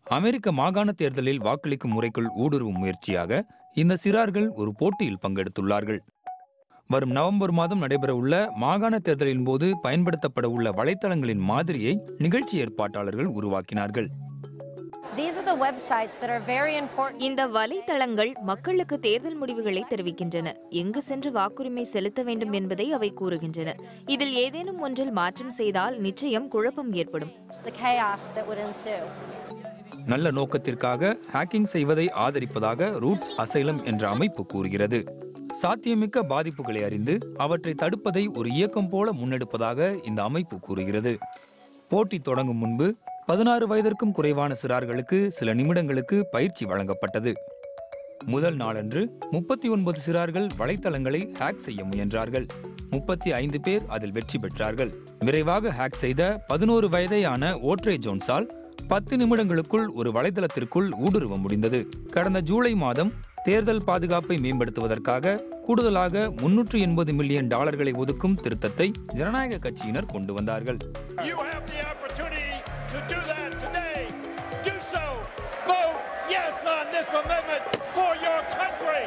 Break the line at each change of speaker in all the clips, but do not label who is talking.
அமெரிக்க மாகாண தேர்தலில் வாக்களிக்கும் முறைக்குள் ஊடுருவும் முயற்சியாக இந்த சிறார்கள் ஒரு போட்டியில் பங்கெடுத்துள்ளார்கள் வரும் நவம்பர் மாதம் நடைபெறவுள்ள மாகாண தேர்தலின் போது பயன்படுத்தப்பட உள்ள வலைத்தளங்களின் மாதிரியை நிகழ்ச்சி ஏற்பாட்டாளர்கள் உருவாக்கினார்கள்
These are the websites that are very important.
இந்த வலைத்தளங்கள் மக்களுக்கு தேர்தல் முடிவுகளை தெரிவிக்கின்றன எங்கு சென்று வாக்குரிமை செலுத்த வேண்டும் என்பதை அவை கூறுகின்றன இதில் ஏதேனும் ஒன்றில் மாற்றம் செய்தால் நிச்சயம் குழப்பம் ஏற்படும்
The chaos that would ensue.
நல்ல நோக்கத்திற்காக ஹேக்கிங் செய்வதை ஆதரிப்பதாக ரூட்ஸ் அசைலம் என்ற அமைப்பு கூறுகிறது சாத்தியமிக்க பாதிப்புகளை அறிந்து அவற்றை தடுப்பதை ஒரு இயக்கம் போல முன்னெடுப்பதாக இந்த அமைப்பு கூறுகிறது போட்டி தொடங்கும் முன்பு பதினாறு வயதிற்கும் குறைவான சிறார்களுக்கு சில நிமிடங்களுக்கு பயிற்சி வழங்கப்பட்டது முதல் நாளன்று முப்பத்தி ஒன்பது சிறார்கள் வலைத்தளங்களை ஹேக் செய்ய முயன்றார்கள் முப்பத்தி ஐந்து பேர் அதில் வெற்றி பெற்றார்கள் விரைவாக ஹேக் செய்த பதினோரு வயதேயான ஓட்ரே ஜோன்ஸால் பத்து நிமிடங்களுக்குள் ஒரு வலைதளத்திற்குள் ஊடுருவ முடிந்தது கடந்த ஜூலை மாதம் தேர்தல் பாதுகாப்பை மேம்படுத்துவதற்காக கூடுதலாக முன்னூற்று எண்பது மில்லியன் டாலர்களை ஒதுக்கும் திருத்தத்தை ஜனநாயக கட்சியினர் கொண்டு வந்தார்கள்
You have the opportunity to do that today. Do so. Vote yes on this amendment for your country.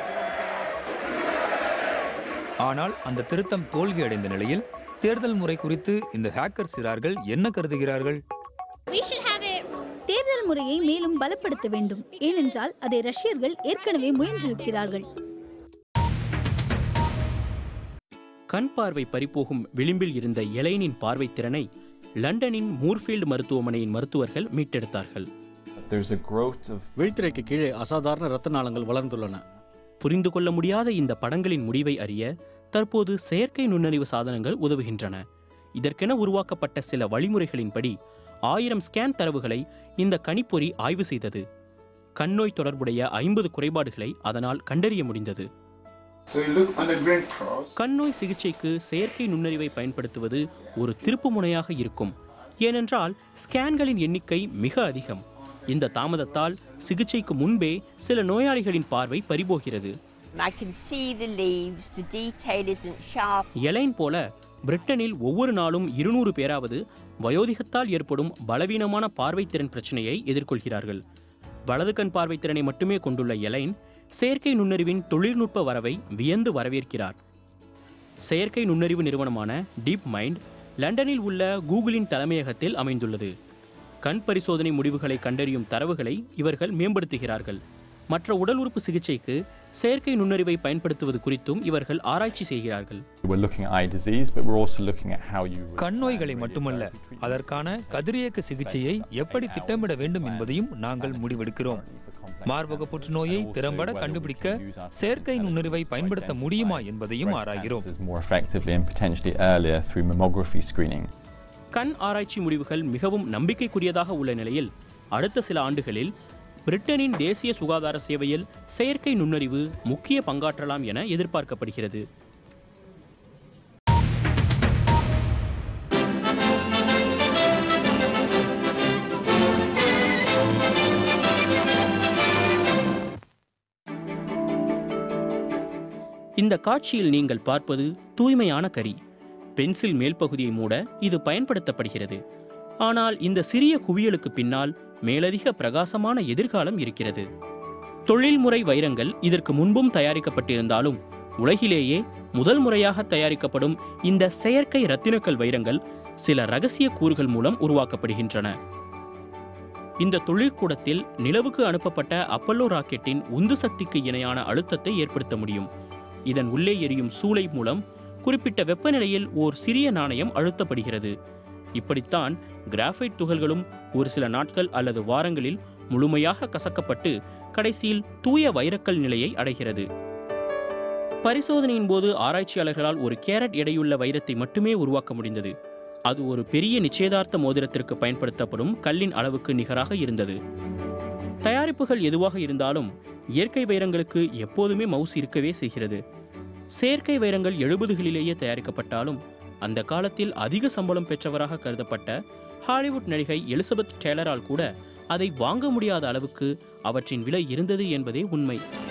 ஆனால் அந்த திருத்தம் தோல்வியடைந்த நிலையில் தேர்தல் முறை குறித்து இந்த ஹேக்கர் சிறார்கள் என்ன கருதுகிறார்கள்
We should have it.
தேர்தல் முறையை மேலும் பலப்படுத்த வேண்டும் ஏனென்றால் அதை ரஷ்யர்கள் ஏற்கனவே முயன்றிருக்கிறார்கள்
கண் பார்வை பறிபோகும் விளிம்பில் இருந்த எலைனின் பார்வைத் திறனை லண்டனின் மூர்ஃபீல்டு மருத்துவமனையின் மருத்துவர்கள் மீட்டெடுத்தார்கள்
There's a growth of
விழித்திரைக்கு கீழே அசாதாரண இரத்த நாளங்கள் வளர்ந்துள்ளன
புரிந்து கொள்ள முடியாத இந்த படங்களின் முடிவை அறிய தற்போது செயற்கை நுண்ணறிவு சாதனங்கள் உதவுகின்றன இதற்கென உருவாக்கப்பட்ட சில வழிமுறைகளின்படி ஆயிரம் ஸ்கேன் தரவுகளை இந்த கணிப்பொறி ஆய்வு செய்தது கண்ணோய் தொடர்புடைய ஐம்பது குறைபாடுகளை அதனால் கண்டறிய முடிந்தது
So you look on the green cross.
கண்ணோய் சிகிச்சைக்கு செயற்கை நுண்ணறிவை பயன்படுத்துவது ஒரு திருப்புமுனையாக இருக்கும் ஏனென்றால் ஸ்கேன்களின் எண்ணிக்கை மிக அதிகம் இந்த தாமதத்தால் சிகிச்சைக்கு முன்பே சில நோயாளிகளின் பார்வை பறிபோகிறது
I can see the leaves, the detail isn't sharp.
Elaine போல பிரிட்டனில் ஒவ்வொரு நாளும் இருநூறு பேராவது வயோதிகத்தால் ஏற்படும் பலவீனமான பார்வைத்திறன் பிரச்சனையை எதிர்கொள்கிறார்கள் வலது கண் பார்வைத்திறனை மட்டுமே கொண்டுள்ள எலைன் செயற்கை நுண்ணறிவின் தொழில்நுட்ப வரவை வியந்து வரவேற்கிறார் செயற்கை நுண்ணறிவு நிறுவனமான டீப் மைண்ட் லண்டனில் உள்ள கூகுளின் தலைமையகத்தில் அமைந்துள்ளது கண் பரிசோதனை முடிவுகளை கண்டறியும் தரவுகளை இவர்கள் மேம்படுத்துகிறார்கள் மற்ற உடல் உறுப்பு சிகிச்சைக்கு செயற்கை நுண்ணறிவை பயன்படுத்துவது குறித்தும் இவர்கள் ஆராய்ச்சி செய்கிறார்கள்
We're looking at eye disease, but we're also looking at how you.
கண் நோய்களை மட்டுமல்ல அதற்கான கதிரியக்க சிகிச்சையை எப்படி திட்டமிட வேண்டும் என்பதையும் நாங்கள் முடிவெடுக்கிறோம் மார்பக புற்றுநோயை திறம்பட கண்டுபிடிக்க செயற்கை நுண்ணறிவை பயன்படுத்த முடியுமா என்பதையும் ஆராய்கிறோம்
More effectively and potentially earlier through mammography screening.
கண் ஆராய்ச்சி முடிவுகள் மிகவும் நம்பிக்கைக்குரியதாக உள்ள நிலையில் அடுத்த சில ஆண்டுகளில் பிரிட்டனின் தேசிய சுகாதார சேவையில் செயற்கை நுண்ணறிவு முக்கிய பங்காற்றலாம் என எதிர்பார்க்கப்படுகிறது இந்த காட்சியில் நீங்கள் பார்ப்பது தூய்மையான கரி பென்சில் மேல் பகுதியை மூட இது பயன்படுத்தப்படுகிறது ஆனால் இந்த சிறிய குவியலுக்கு பின்னால் மேலதிக பிரகாசமான எதிர்காலம் இருக்கிறது தொழில்முறை வைரங்கள் இதற்கு முன்பும் தயாரிக்கப்பட்டிருந்தாலும் உலகிலேயே முதல் முறையாக தயாரிக்கப்படும் இந்த செயற்கை ரத்தினக்கல் வைரங்கள் சில ரகசிய கூறுகள் மூலம் உருவாக்கப்படுகின்றன இந்த தொழிற்கூடத்தில் நிலவுக்கு அனுப்பப்பட்ட அப்பல்லோ ராக்கெட்டின் உந்து சக்திக்கு இணையான அழுத்தத்தை ஏற்படுத்த முடியும் இதன் உள்ளே எரியும் சூளை மூலம் குறிப்பிட்ட வெப்பநிலையில் ஓர் சிறிய நாணயம் அழுத்தப்படுகிறது இப்படித்தான் கிராஃபைட் துகள்களும் ஒரு சில நாட்கள் அல்லது வாரங்களில் முழுமையாக கசக்கப்பட்டு கடைசியில் தூய வைரக்கல் நிலையை அடைகிறது பரிசோதனையின் போது ஆராய்ச்சியாளர்களால் ஒரு கேரட் எடையுள்ள வைரத்தை மட்டுமே உருவாக்க முடிந்தது அது ஒரு பெரிய நிச்சயதார்த்த மோதிரத்திற்கு பயன்படுத்தப்படும் கல்லின் அளவுக்கு நிகராக இருந்தது தயாரிப்புகள் எதுவாக இருந்தாலும் இயற்கை வைரங்களுக்கு எப்போதுமே மவுஸ் இருக்கவே செய்கிறது செயற்கை வைரங்கள் எழுபதுகளிலேயே தயாரிக்கப்பட்டாலும் அந்த காலத்தில் அதிக சம்பளம் பெற்றவராக கருதப்பட்ட ஹாலிவுட் நடிகை எலிசபெத் டேலரால் கூட அதை வாங்க முடியாத அளவுக்கு அவற்றின் விலை இருந்தது என்பதே உண்மை